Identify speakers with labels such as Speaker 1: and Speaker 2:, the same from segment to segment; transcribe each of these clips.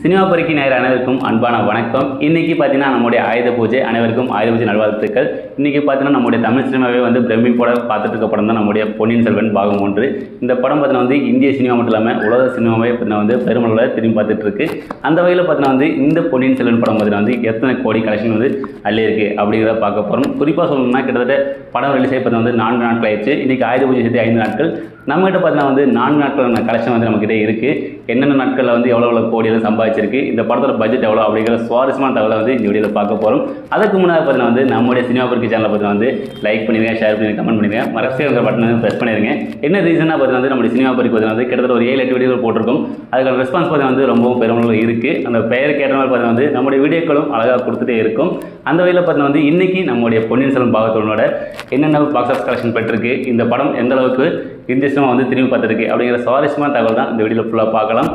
Speaker 1: cinema பறிக்கை நேர அனைவருக்கும் அன்பான வணக்கம் இன்னைக்கு பார்த்தீங்கன்னா நம்முடைய ஆயுத பூஜை அனைவருக்கும் ஆயுத பூஜை நல்வாழ்த்துக்கள் இன்னைக்கு பார்த்தீங்கன்னா நம்முடைய தமிழ் சினிமாவே வந்து பிரமிப்போட பார்த்துட்டு இருக்க படம் தான் நம்முடைய பொன்னியின் செல்வன் பாகம் ஒன்று இந்த படம் பார்த்தீங்கன்னா வந்து இந்திய சினிமா மட்டும் இல்லாமல் உலக சினிமாவே பார்த்தீங்கன்னா வந்து பெருமளவில் திரும்பி பார்த்துட்டு இருக்கு அந்த வகையில் பார்த்தீங்கன்னா வந்து இந்த பொன்னியின் செல்வன் படம் பார்த்தீங்கன்னா வந்து எத்தனை கோடி கலெக்ஷன் வந்து அள்ளி இருக்கு அப்படிங்கிறத பார்க்க போகிறோம் குறிப்பாக சொல்லணும்னா கிட்டத்தட்ட படம் ரிலீஸ் ஆகி பார்த்தீங்கன்னா வந்து நான்கு நாட்கள் ஆயிடுச்சு இன்னைக்கு ஆயுத பூஜை சேர்த்து ஐந்து நாட்கள் நம்மகிட்ட பார்த்தீங்கன்னா வந்து நான்கு நாட்களான கலெக்ஷன் வந்து நம்மகிட்ட இருக்குது என்னென்ன நாட்களில் வந்து எவ்வளோ எவ்வளோ கோடியில் சம்பாதிச்சிருக்கு இந்த படத்தோட பட்ஜெட் எவ்வளோ அப்படிங்கிற சுவாரஸ்யமான தகவலை வந்து இந்த வீடியோவில் பார்க்க போகிறோம் அதுக்கு முன்னாடி பார்த்தீங்கன்னா வந்து நம்முடைய சினிமா பருக்கு சேனலை பார்த்தீங்கன்னா வந்து லைக் பண்ணிடுங்க ஷேர் பண்ணி கமெண்ட் பண்ணிடுங்க மறக்காம பட்டன் வந்து ப்ரெஸ் பண்ணிடுங்க என்ன ரீசனாக பார்த்தீங்கன்னா வந்து நம்முடைய சினிமா பருக்கு பார்த்தீங்கன்னா வந்து கிட்டத்தட்ட ஒரு ஏழு எட்டு வீடியோ போட்டிருக்கோம் அதுக்கான ரெஸ்பான்ஸ் பார்த்தீங்கன்னா வந்து ரொம்பவும் பெருமளவு இருக்குது அந்த பெயர் கேட்ட மாதிரி பார்த்தீங்கன்னா வந்து நம்முடைய வீடியோக்களும் அழகாக கொடுத்துட்டே இருக்கும் அந்த வகையில் பார்த்தீங்கன்னா வந்து இன்னைக்கு நம்முடைய பொன்னியின் செல்வன் பாகத்தோட என்னென்ன பாக்ஸ் ஆஃபீஸ் கலெக்ஷன் பெற்றிருக்கு இந்த படம் எந்த அளவுக்கு இந்திய சினிமா வந்து திரும்பி பார்த்துருக்கு அப்படிங்கிற சுவாரஸ்யமான தகவல் தான் இந்த வீடியோவில் ஃபுல்லாக பார்க்கலாம்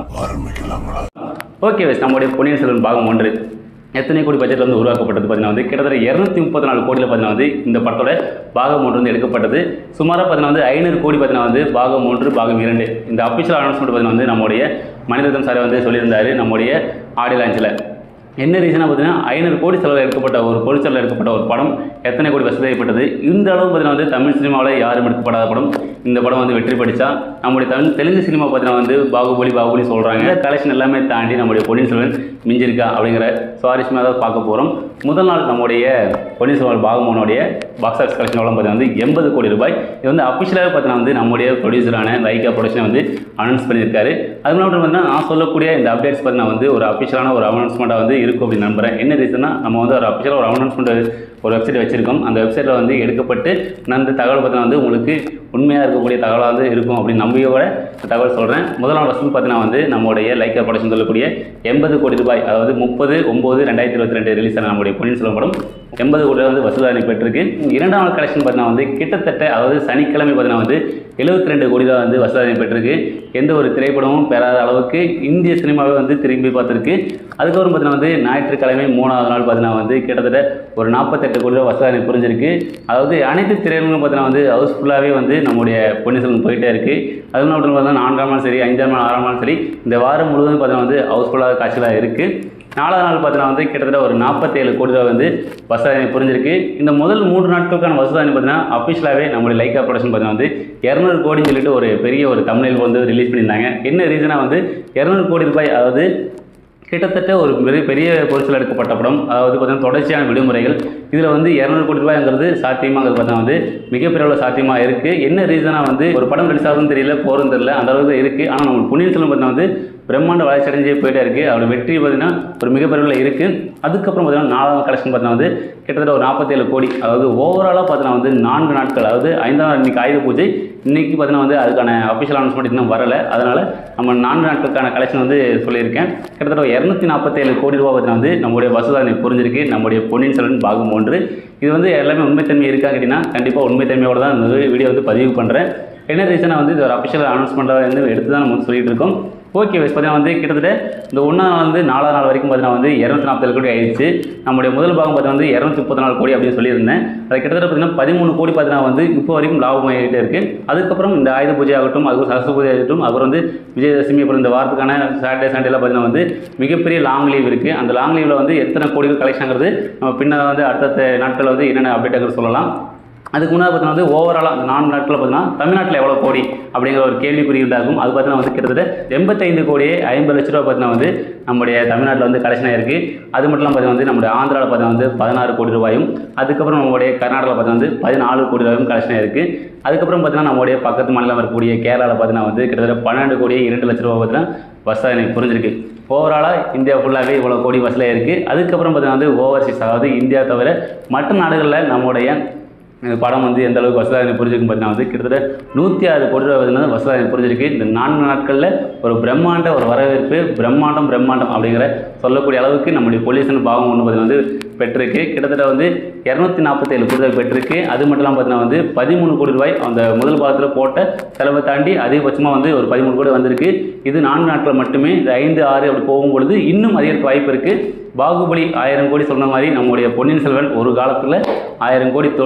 Speaker 1: ஓகே வெஸ் நம்முடைய பொன்னியின் செல்வன் பாகம் ஒன்று எத்தனை கோடி பட்ஜெட்டில் வந்து உருவாக்கப்பட்டது பார்த்தீங்கன்னா வந்து கிட்டத்தட்ட இரநூத்தி முப்பத்தி நாலு கோடியில் பார்த்தீங்கன்னா வந்து இந்த படத்தோட பாகம் ஒன்று வந்து எடுக்கப்பட்டது சுமாராக பார்த்தீங்கன்னா வந்து ஐநூறு கோடி பார்த்தீங்கன்னா வந்து பாகம் ஒன்று பாகம் இரண்டு இந்த அஃபிஷியல் அனௌன்ஸ்மெண்ட் பார்த்தீங்கன்னா வந்து நம்முடைய மனிதன் சார் வந்து சொல்லியிருந்தாரு நம்முடைய ஆடியோ லான்ச்சில் என்ன ரீசனாக பார்த்தீங்கன்னா ஐநூறு கோடி செலவில் எடுக்கப்பட்ட ஒரு பொருட்செலவில் எடுக்கப்பட்ட ஒரு படம் எத்தனை கோடி வசதி ஏற்பட்டது இந்த அளவு பார்த்தீங்கன்னா வந்து தமிழ் சினிமாவில் யாரும் எடுக்கப்படாத படம் இந்த படம் வந்து வெற்றி படித்தா நம்முடைய தமிழ் தெலுங்கு சினிமா பார்த்தீங்கன்னா வந்து பாகுபலி பாகுபலி சொல்கிறாங்க கலெக்ஷன் எல்லாமே தாண்டி நம்முடைய பொன்னியின் செல்வன் மிஞ்சிருக்கா அப்படிங்கிற சுவாரஸ்யமாக தான் பார்க்க போகிறோம் முதல் நாள் நம்முடைய பொன்னியின் செல்வன் பாகமோனுடைய பாக்ஸ் ஆஃபீஸ் கலெக்ஷன் எவ்வளோ பார்த்தீங்கன்னா வந்து எண்பது கோடி ரூபாய் இது வந்து அஃபிஷியலாக பார்த்தீங்கன்னா வந்து நம்முடைய ப்ரொடியூசரான லைக்கா ப்ரொடக்ஷன் வந்து அனௌன்ஸ் பண்ணியிருக்காரு அது மட்டும் பார்த்தீங்கன்னா நான் சொல்லக்கூடிய இந்த அப்டேட்ஸ் பார்த்தீங்கன்னா வந்து ஒரு அஃபிஷியலான ஒரு அனௌன்ஸ்மெண்ட்டாக வந்து இருக்கும் அப்படின்னு நம்புகிறேன் என்ன ரீசன்னா நம்ம வந்து ஒரு அஃபிஷியலாக ஒரு அனௌன்ஸ்மெண்ட் ஒரு வெப்சைட் வச்சிருக்கோம் அந்த வெப்சைட்டில் வந்து எடுக்கப்பட்டு நான் இந்த தகவல் பார்த்தீங்கன்னா வந்து உங்களுக்கு உண்மையாக இருக்கக்கூடிய தகவலாக வந்து இருக்கும் அப்படின்னு நம்பிக்கையோட இந்த தகவல் சொல்கிறேன் முதல் நாள் வசூல் பார்த்தீங்கன்னா வந்து நம்மளுடைய லைக்கா ப்ரொடக்ஷன் சொல்லக்கூடிய எண்பது கோடி ரூபாய் அதாவது முப்பது ஒம்பது ரெண்டாயிரத்தி இருபத்தி ரெண்டு ரிலீஸ் ஆன நம்முடைய பொன்னியின் செல்வன் படம் எண்பது கோடி வந்து வசூலாக பெற்றிருக்கு இரண்டாம் நாள் கலெக்ஷன் பார்த்தீங்கன்னா வந்து கிட்டத்தட்ட அதாவது சனிக்கிழமை பார்த்தீங்கன்னா வந்து எழுபத்தி ரெண்டு கோடி தான் வந்து வசூலாக பெற்றிருக்கு எந்த ஒரு திரைப்படமும் பெறாத அளவுக்கு இந்திய சினிமாவே வந்து திரும்பி பார்த்துருக்கு அதுக்கப்புறம் பார்த்தீங்கன்னா வந்து ஞாயிற்றுக்கிழமை மூணாவது நாள் பார்த்தீங்கன்னா வந்து கிட்டத்தட்ட ஒரு நாற்பத்தெட்டு கோடி ரூபா வசூலாக புரிஞ்சிருக்கு அதாவது அனைத்து திரையரங்களும் பார்த்தீங்கன்னா வந்து ஹவுஸ்ஃபுல்லாகவே வந்து நம்முடைய பொன்னியின் செல்வன் போயிட்டே இருக்குது அது மட்டும் பார்த்தீங்கன்னா நான்காம் நாள் சரி அஞ்சாம் நாள் ஆறாம் நாள் சரி இந்த வாரம் முழுவதும் பார்த்தீங்கன்னா வந்து ஹவுஸ்ஃபுல்லாக காட்சிகளாக இருக்குது நாலாவது நாள் பார்த்தீங்கன்னா வந்து கிட்டத்தட்ட ஒரு நாற்பத்தேழு கோடி ரூபா வந்து வசூலாக புரிஞ்சிருக்கு இந்த முதல் மூன்று நாட்களுக்கான வசூலாக பார்த்தீங்கன்னா அஃபிஷியலாகவே நம்மளுடைய லைக்கா ப்ரொடக்ஷன் பார்த்தீங்கன்னா வந்து இரநூறு கோடின்னு சொல்லிட்டு ஒரு பெரிய ஒரு தமிழில் வந்து ரிலீஸ் பண்ணியிருந்தாங்க என்ன ரீசனாக வந்து இரநூறு கோடி ரூபாய் அதாவது கிட்டத்தட்ட ஒரு பெரிய பெரிய பொருட்கள் எடுக்கப்பட்ட படம் அதாவது பார்த்தீங்கன்னா தொடர்ச்சியான விடுமுறைகள் இதில் வந்து இரநூறு கோடி ரூபாய்ங்கிறது சாத்தியமாங்கிறது பார்த்தா வந்து மிகப்பெரிய அளவு சாத்தியமாக இருக்குது என்ன ரீசனாக வந்து ஒரு படம் ரிலீஸ் ஆகுதுன்னு தெரியல போகிறதும் தெரியல அந்த அளவுக்கு இருக்குது ஆனால் நம்ம பொன்னியின் செல்வன் பார்த்தா வந்து பிரம்மாண்ட வளர்ச்சி அடைஞ்சே போயிட்டே இருக்குது அவரோட வெற்றி பார்த்தீங்கன்னா ஒரு மிகப்பெரிய அளவில் இருக்குது அதுக்கப்புறம் பார்த்தீங்கன்னா நாலாவது கலெக்ஷன் பார்த்தீங்கன்னா வந்து கிட்டத்தட்ட ஒரு நாற்பத்தேழு கோடி அதாவது ஓவராலாக பார்த்தீங்கன்னா வந்து நான்கு நாட்கள் அதாவது ஐந்தாம் நாள் இன்னைக்கு ஆயுத பூஜை இன்னைக்கு பார்த்தீங்கன்னா வந்து அதுக்கான அஃபிஷியல் அனௌன்ஸ்மெண்ட் இன்னும் வரலை அதனால் நம்ம நான்கு நாட்களுக்கான கலெக்ஷன் வந்து சொல்லியிருக்கேன் கிட்டத்தட்ட இரநூத்தி நாற்பத்தேழு கோடி ரூபா பார்த்தீங்கன்னா வந்து நம்முடைய வசூலாக புரிஞ்சிருக்கு நம்முடைய பொன்னியின் செல்வன் பாகம் ஒன்று இது வந்து எல்லாமே உண்மைத்தன்மை இருக்கா கேட்டிங்கன்னா கண்டிப்பாக உண்மைத்தன்மையோட தான் இந்த வீடியோ வந்து பதிவு பண்ணுறேன் என்ன ரீசனாக வந்து இது ஒரு அஃபிஷியல் அனௌன்ஸ்மெண்ட்டாக வந்து எடுத்து தான் நம்ம வந்து சொல்லிட்டு இருக்கோம் ஓகே வைஸ் பார்த்தீங்கன்னா வந்து கிட்டத்தட்ட இந்த ஒன்றாம் நாள் வந்து நாலாம் நாள் வரைக்கும் பார்த்தீங்கன்னா வந்து இரநூத்தி நாற்பது கோடி ஆயிடுச்சு நம்முடைய முதல் பாகம் பார்த்தீங்கன்னா வந்து இரநூத்தி முப்பத்தி நாலு கோடி அப்படின்னு சொல்லியிருந்தேன் அது கிட்டத்தட்ட பார்த்தீங்கன்னா பதிமூணு கோடி பார்த்தீங்கன்னா வந்து இப்போ வரைக்கும் லாபம் ஆகிட்டே இருக்குது அதுக்கப்புறம் இந்த ஆயுத பூஜை ஆகட்டும் அதுக்கப்புறம் சரஸ்வதி பூஜை ஆகட்டும் அப்புறம் வந்து விஜயதசமி அப்புறம் இந்த வாரத்துக்கான சாட்டர்டே சண்டேலாம் பார்த்தீங்கன்னா வந்து மிகப்பெரிய லாங் லீவ் இருக்குது அந்த லாங் லீவில் வந்து எத்தனை கோடிகள் கலெக்ஷன்ங்கிறது நம்ம பின்னர் வந்து அடுத்தடுத்த நாட்களில் வந்து என்னென்ன அப்டேட் சொல்லலாம் அதுக்கு முன்னாடி பார்த்தீங்கன்னா வந்து ஓவராலாக அந்த நான்கு நாட்களில் பார்த்தீங்கன்னா தமிழ்நாட்டில் எவ்வளோ கோடி அப்படிங்கிற ஒரு கேள்விக்குறி இருந்தாகும் அது பார்த்தீங்கன்னா வந்து கிட்டத்தட்ட எண்பத்தைந்து கோடியே ஐம்பது லட்ச ரூபா பார்த்தீங்கன்னா வந்து நம்முடைய தமிழ்நாட்டில் வந்து கலெக்ஷன் ஆயிருக்கு அது மட்டும் இல்லாமல் பார்த்தீங்கன்னா வந்து நம்முடைய ஆந்திராவில் பார்த்தீங்கன்னா வந்து பதினாறு கோடி ரூபாயும் அதுக்கப்புறம் நம்மளுடைய கர்நாடகாவில் பார்த்தீங்கன்னா வந்து பதினாலு கோடி ரூபாயும் கலெக்ஷன் ஆயிருக்கு அதுக்கப்புறம் பார்த்தீங்கன்னா நம்முடைய பக்கத்து மாநிலம் இருக்கக்கூடிய கேரளாவில் பார்த்தீங்கன்னா வந்து கிட்டத்தட்ட பன்னெண்டு கோடியே இரண்டு லட்ச ரூபா பார்த்தீங்கன்னா வசதி எனக்கு புரிஞ்சிருக்கு ஓவராலாக இந்தியா ஃபுல்லாகவே இவ்வளோ கோடி வசதியாக இருக்குது அதுக்கப்புறம் பார்த்தீங்கன்னா வந்து ஓவர்சீஸ் அதாவது இந்தியா தவிர மற்ற நாடுகளில் நம்முடைய இந்த படம் வந்து எந்த அளவுக்கு வசதியாக புரிஞ்சிருக்கும் பார்த்தீங்கன்னா வந்து கிட்டத்தட்ட நூற்றி ஆறு கோடி ரூபாய் வந்து வசதியாக புரிஞ்சிருக்கு இந்த நான்கு நாட்களில் ஒரு பிரம்மாண்ட ஒரு வரவேற்பு பிரம்மாண்டம் பிரம்மாண்டம் அப்படிங்கிற சொல்லக்கூடிய அளவுக்கு நம்முடைய பொல்யூஷன் பாகம் ஒன்று பார்த்தீங்கன்னா வந்து பெற்றிருக்கு கிட்டத்தட்ட வந்து இரநூத்தி நாற்பத்தேழு கோடி ரூபாய் பெற்றிருக்கு அது மட்டும் இல்லாமல் பார்த்தீங்கன்னா வந்து பதிமூணு கோடி ரூபாய் அந்த முதல் பாகத்தில் போட்ட செலவை தாண்டி அதிகபட்சமாக வந்து ஒரு பதிமூணு கோடி வந்திருக்கு இது நான்கு நாட்கள் மட்டுமே இந்த ஐந்து ஆறு அப்படி போகும்பொழுது இன்னும் அதிகரிக்க வாய்ப்பு இருக்குது பாகுபலி ஆயிரம் கோடி சொன்ன மாதிரி நம்முடைய பொன்னியின் செல்வன் ஒரு காலத்தில் ஆயிரம் கோடி தொடும் அங்கிற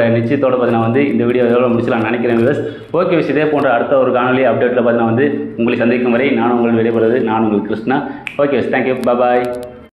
Speaker 1: நிச்சயத்தோட பார்த்தீங்கன்னா வந்து இந்த வீடியோ எவ்வளோ முடிச்சலாம் நினைக்கிறேன் வியூவர்ஸ் ஓகே விஷயம் இதே போன்ற அடுத்த ஒரு காணொலி அப்டேட்டில் பார்த்தீங்கன்னா வந்து உங்களை சந்திக்கும் வரை நான் உங்கள் விடைபெறுவது நான் உங்கள் கிருஷ்ணா ஓகே தேங்க்யூ பாய்